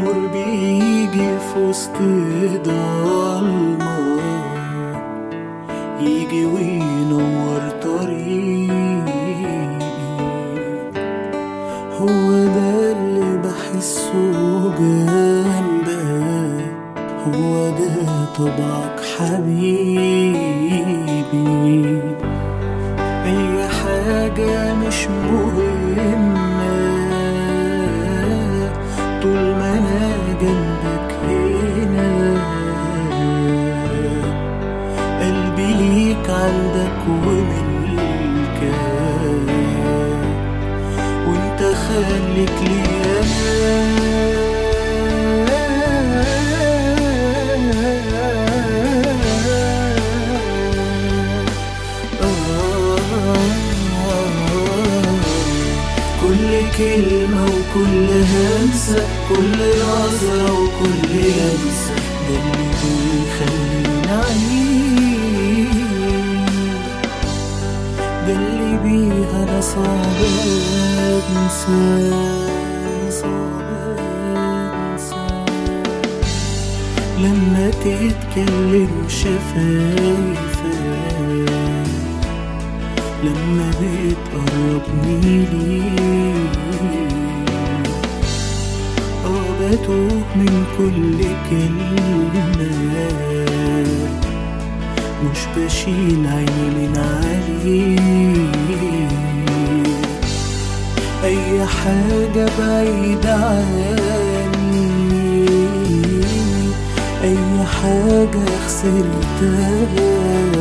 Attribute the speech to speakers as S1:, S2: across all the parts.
S1: نور بيجي في وسط ضلمة يجي وينور طريقي هو ده اللي بحسه جنبك هو ده طبعك حبيبي أي حاجة مش مهمة طول ما أنا جنبك هنا قلبي ليك عندك وملكك وانت خليك ليا كل كلمة وكل همسة كل نظرة وكل لمسة ده اللي بيخليني أعيش ده اللي بيها أنا صعب أنسى صعب أنسى لما تتكلم شفايفك لما بتقربني ليك اه بتوه من كل كلمة مش بشيل عيني من عليك أي حاجة بعيدة عني أي حاجة خسرتها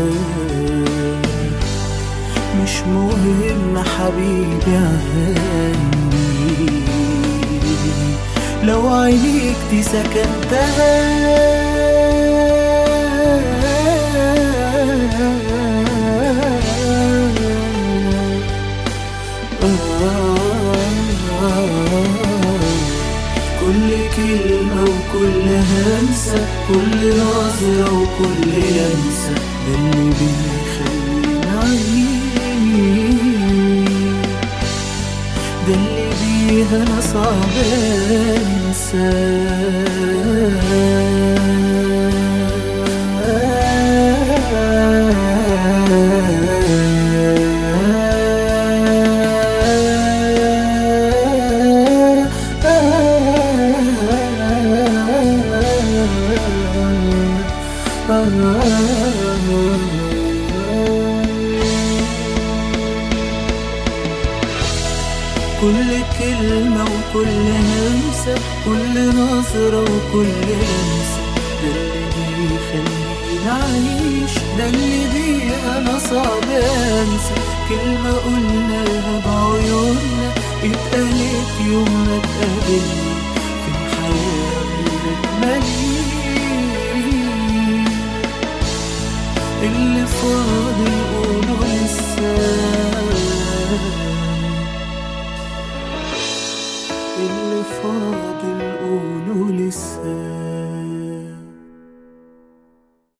S1: مش مهم حبيبي عني لو عينيك دي سكنتها كل كلمة وكل همسة كل نظرة وكل لمسة ده اللي بيخليني أعيش ده اللي بيها أنا صعب كل كلمة وكل همسة كل نظرة وكل لمسة ده اللي بيخليني أعيش ده اللي بيه أنا صعب أنسى كلمة قلناها